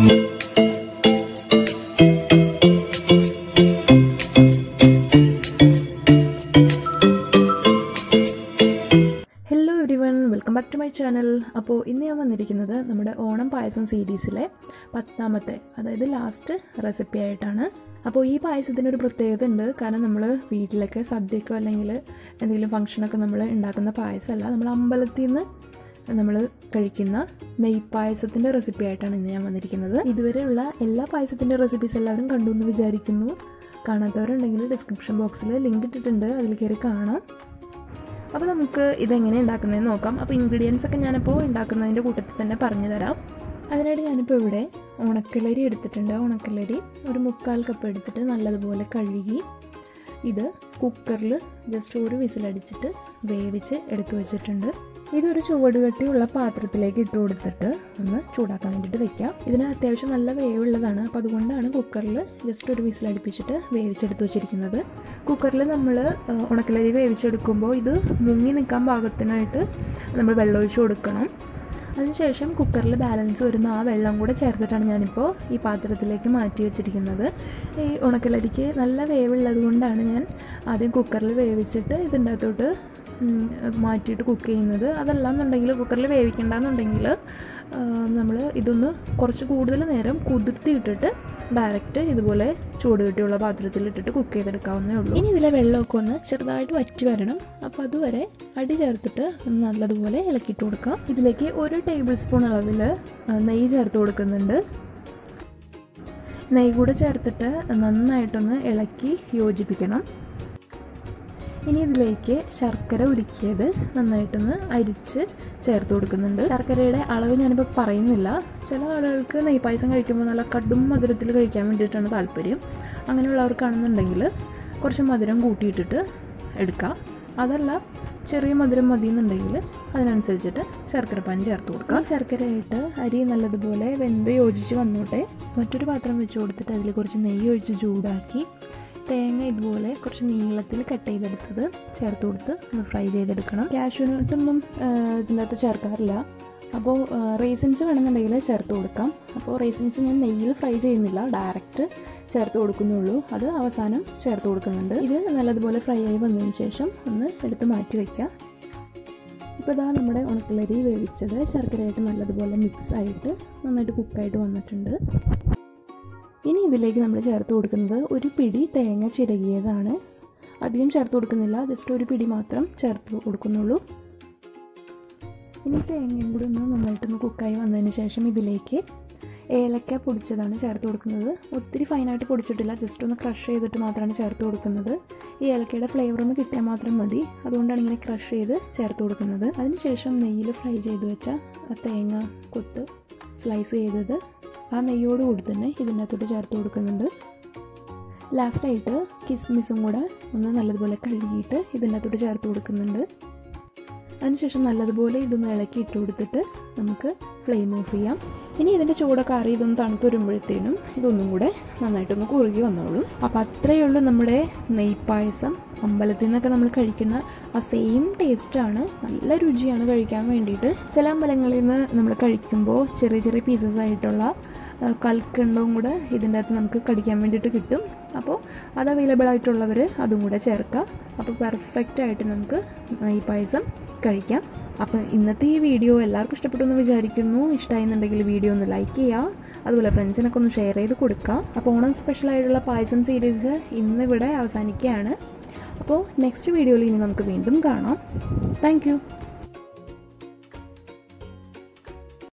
hello everyone welcome back to my channel അപ്പോൾ ഇന്ന് ഞാൻ വന്നിരിക്കുന്നത് നമ്മുടെ ഓണം പായസം സീരീസിലെ പത്താമത്തെ അതായത് ലാസ്റ്റ് റെസിപ്പി ആയിട്ടാണ് അപ്പോൾ ഈ പായസത്തിന് ഒരു പ്രത്യേകത ഉണ്ട് കാരണം നമ്മൾ വീട്ടിലൊക്കെ സദ്യക്കോ അല്ലെങ്കിൽ എന്തെങ്കിലും ഫംഗ്ഷനൊക്കെ നമ്മൾ ഉണ്ടാക്കുന്ന പായസമല്ല നമ്മൾ അമ്പലത്തിൽ നിന്ന് നമ്മൾ കഴിക്കുന്ന നെയ്പായസത്തിൻ്റെ റെസിപ്പി ആയിട്ടാണ് ഇന്ന് ഞാൻ വന്നിരിക്കുന്നത് ഇതുവരെയുള്ള എല്ലാ പായസത്തിൻ്റെ റെസിപ്പീസ് എല്ലാവരും കണ്ടു എന്ന് വിചാരിക്കുന്നു കാണാത്തവരുണ്ടെങ്കിൽ ഡിസ്ക്രിപ്ഷൻ ബോക്സിൽ ലിങ്ക് ഇട്ടിട്ടുണ്ട് അതിൽ കയറി കാണാം അപ്പോൾ നമുക്ക് ഇതെങ്ങനെ ഉണ്ടാക്കുന്നതെന്ന് നോക്കാം അപ്പോൾ ഇൻഗ്രീഡിയൻസ് ഒക്കെ ഞാനിപ്പോൾ ഉണ്ടാക്കുന്നതിൻ്റെ കൂട്ടത്തിൽ തന്നെ പറഞ്ഞു തരാം അതിനായിട്ട് ഞാനിപ്പോൾ ഇവിടെ ഉണക്കലരി എടുത്തിട്ടുണ്ട് ഉണക്കലരി ഒരു മുക്കാൽ കപ്പ് എടുത്തിട്ട് നല്ലതുപോലെ കഴുകി ഇത് കുക്കറിൽ ജസ്റ്റ് ഒരു വിസിലടിച്ചിട്ട് വേവിച്ച് എടുത്തു വെച്ചിട്ടുണ്ട് ഇതൊരു ചുവട് കട്ടിയുള്ള പാത്രത്തിലേക്ക് ഇട്ട് കൊടുത്തിട്ട് ഒന്ന് ചൂടാക്കാൻ വേണ്ടിയിട്ട് വെക്കാം ഇതിന് അത്യാവശ്യം നല്ല വേവുള്ളതാണ് അപ്പോൾ അതുകൊണ്ടാണ് കുക്കറിൽ ജസ്റ്റ് ഒരു വിസിലടുപ്പിച്ചിട്ട് വേവിച്ചെടുത്ത് വെച്ചിരിക്കുന്നത് കുക്കറിൽ നമ്മൾ ഉണക്കലരി വേവിച്ചെടുക്കുമ്പോൾ ഇത് മുങ്ങി നിൽക്കാൻ പാകത്തിനായിട്ട് നമ്മൾ വെള്ളമൊഴിച്ച് കൊടുക്കണം അതിനുശേഷം കുക്കറിൽ ബാലൻസ് വരുന്ന ആ വെള്ളം കൂടെ ചേർത്തിട്ടാണ് ഞാനിപ്പോൾ ഈ പാത്രത്തിലേക്ക് മാറ്റി വെച്ചിരിക്കുന്നത് ഈ ഉണക്കലരിക്ക് നല്ല വേവുള്ളത് കൊണ്ടാണ് ഞാൻ ആദ്യം കുക്കറിൽ വേവിച്ചിട്ട് ഇതിൻ്റെ അകത്തോട്ട് മാറ്റിയിട്ട് കുക്ക് ചെയ്യുന്നത് അതല്ല എന്നുണ്ടെങ്കിൽ കുക്കറിൽ വേവിക്കണ്ടെന്നുണ്ടെങ്കിൽ നമ്മൾ ഇതൊന്ന് കുറച്ച് കൂടുതൽ നേരം കുതിർത്തിയിട്ടിട്ട് ഡയറക്റ്റ് ഇതുപോലെ ചൂട് കെട്ടിയുള്ള പാത്രത്തിൽ ഇട്ടിട്ട് കുക്ക് ചെയ്തെടുക്കാവുന്നേ ഉള്ളൂ ഇനി ഇതിലെ വെള്ളമൊക്കെ ഒന്ന് ചെറുതായിട്ട് വറ്റി വരണം അപ്പോൾ അതുവരെ അടി ചേർത്തിട്ട് ഒന്ന് നല്ലതുപോലെ ഇളക്കിയിട്ട് കൊടുക്കാം ഇതിലേക്ക് ഒരു ടേബിൾ സ്പൂൺ അളവിൽ നെയ്യ് ചേർത്ത് കൊടുക്കുന്നുണ്ട് നെയ്യ് കൂടെ ചേർത്തിട്ട് നന്നായിട്ടൊന്ന് ഇളക്കി യോജിപ്പിക്കണം ഇനി ഇതിലേക്ക് ശർക്കര ഉരുക്കിയത് നന്നായിട്ടൊന്ന് അരിച്ച് ചേർത്ത് കൊടുക്കുന്നുണ്ട് ശർക്കരയുടെ അളവ് ഞാനിപ്പോൾ പറയുന്നില്ല ചില ആളുകൾക്ക് നെയ്പായസം കഴിക്കുമ്പോൾ നല്ല കടും മധുരത്തിൽ കഴിക്കാൻ വേണ്ടിയിട്ടാണ് താല്പര്യം അങ്ങനെയുള്ളവർക്കാണെന്നുണ്ടെങ്കിൽ കുറച്ച് മധുരം കൂട്ടിയിട്ടിട്ട് എടുക്കാം അതല്ല ചെറിയ മധുരം മതി എന്നുണ്ടെങ്കിൽ അതിനനുസരിച്ചിട്ട് ശർക്കര പാൻ ചേർത്ത് കൊടുക്കുക ശർക്കരയായിട്ട് അരി നല്ലതുപോലെ വെന്ത് യോജിച്ച് വന്നോട്ടെ മറ്റൊരു പാത്രം വെച്ച് കൊടുത്തിട്ട് അതിൽ കുറച്ച് നെയ്യ് ഒഴിച്ച് ചൂടാക്കി തേങ്ങ ഇതുപോലെ കുറച്ച് നീളത്തിൽ കട്ട് ചെയ്തെടുത്തത് ചേർത്ത് കൊടുത്ത് ഒന്ന് ഫ്രൈ ചെയ്തെടുക്കണം കാഷ്യൂനട്ടൊന്നും ഇതിൻ്റെ അകത്ത് ചേർക്കാറില്ല അപ്പോൾ റേസിൻസ് വേണമെന്നുണ്ടെങ്കിൽ ചേർത്ത് കൊടുക്കാം അപ്പോൾ റേസിൻസ് ഞാൻ നെയ്യിൽ ഫ്രൈ ചെയ്യുന്നില്ല ഡയറക്റ്റ് ചേർത്ത് കൊടുക്കുന്നുള്ളൂ അത് അവസാനം ചേർത്ത് കൊടുക്കുന്നുണ്ട് ഇത് നല്ലതുപോലെ ഫ്രൈ ആയി വന്നതിന് ശേഷം ഒന്ന് എടുത്ത് മാറ്റി വയ്ക്കാം ഇപ്പോൾ ഇതാ നമ്മുടെ ഉണക്കലരി വേവിച്ചത് ശർക്കരയായിട്ട് നല്ലതുപോലെ മിക്സ് ആയിട്ട് നന്നായിട്ട് കുക്കായിട്ട് വന്നിട്ടുണ്ട് ഇനി ഇതിലേക്ക് നമ്മൾ ചേർത്ത് കൊടുക്കുന്നത് ഒരു പിടി തേങ്ങ ചിരകിയതാണ് അധികം ചേർത്ത് കൊടുക്കുന്നില്ല ജസ്റ്റ് ഒരു പിടി മാത്രം ചേർത്ത് കൊടുക്കുന്നുള്ളൂ ഇനി തേങ്ങയും കൂടി ഒന്ന് നന്നായിട്ടൊന്ന് കുക്കായി വന്നതിന് ശേഷം ഇതിലേക്ക് ഏലക്ക പൊടിച്ചതാണ് ചേർത്ത് കൊടുക്കുന്നത് ഒത്തിരി ഫൈനായിട്ട് പൊടിച്ചിട്ടില്ല ജസ്റ്റ് ഒന്ന് ക്രഷ് ചെയ്തിട്ട് മാത്രമാണ് ചേർത്ത് കൊടുക്കുന്നത് ഈ ഏലക്കയുടെ ഫ്ലേവർ ഒന്ന് കിട്ടിയാൽ മാത്രം മതി അതുകൊണ്ടാണ് ഇങ്ങനെ ക്രഷ് ചെയ്ത് ചേർത്ത് കൊടുക്കുന്നത് അതിനുശേഷം നെയ്യിൽ ഫ്രൈ ചെയ്ത് വെച്ച ആ തേങ്ങ കൊത്ത് സ്ലൈസ് ചെയ്തത് ആ നെയ്യോട് കൂടി തന്നെ ഇതിൻ്റെ അകത്തോട്ട് ചേർത്ത് കൊടുക്കുന്നുണ്ട് ലാസ്റ്റായിട്ട് കിസ്മിസും കൂടെ ഒന്ന് നല്ലതുപോലെ കഴുകിയിട്ട് ഇതിൻ്റെ അകത്തോട്ട് ചേർത്ത് കൊടുക്കുന്നുണ്ട് അതിനുശേഷം നല്ലതുപോലെ ഇതൊന്ന് ഇളക്കി ഇട്ട് കൊടുത്തിട്ട് നമുക്ക് ഫ്ലെയിം ഓഫ് ചെയ്യാം ഇനി ഇതിൻ്റെ ചൂടൊക്കെ ആറി ഇതൊന്ന് തണുത്ത് വരുമ്പോഴത്തേനും ഇതൊന്നും കൂടെ നന്നായിട്ടൊന്ന് കുറുകി വന്നോളും അപ്പോൾ അത്രയേ ഉള്ളൂ നമ്മുടെ നെയ്പ്പായസം അമ്പലത്തിൽ നിന്നൊക്കെ നമ്മൾ കഴിക്കുന്ന ആ സെയിം ടേസ്റ്റാണ് നല്ല രുചിയാണ് കഴിക്കാൻ വേണ്ടിയിട്ട് ചില അമ്പലങ്ങളിൽ നിന്ന് നമ്മൾ കഴിക്കുമ്പോൾ ചെറിയ ചെറിയ പീസസ് ആയിട്ടുള്ള കൽക്കണ്ടവും കൂടെ ഇതിൻ്റെ അകത്ത് നമുക്ക് കടിക്കാൻ വേണ്ടിയിട്ട് കിട്ടും അപ്പോൾ അത് അവൈലബിൾ ആയിട്ടുള്ളവർ അതും കൂടെ ചേർക്കാം അപ്പോൾ പെർഫെക്റ്റ് ആയിട്ട് നമുക്ക് ഈ പായസം കഴിക്കാം അപ്പോൾ ഇന്നത്തെ ഈ വീഡിയോ എല്ലാവർക്കും ഇഷ്ടപ്പെട്ടു എന്ന് വിചാരിക്കുന്നു ഇഷ്ടമായിരുന്നുണ്ടെങ്കിൽ വീഡിയോ ഒന്ന് ലൈക്ക് ചെയ്യുക അതുപോലെ ഫ്രണ്ട്സിനൊക്കെ ഒന്ന് ഷെയർ ചെയ്ത് കൊടുക്കാം അപ്പോൾ ഓണം സ്പെഷ്യലായിട്ടുള്ള പായസം സീരീസ് ഇന്നിവിടെ അവസാനിക്കുകയാണ് അപ്പോൾ നെക്സ്റ്റ് വീഡിയോയിൽ ഇനി നമുക്ക് വീണ്ടും കാണാം താങ്ക്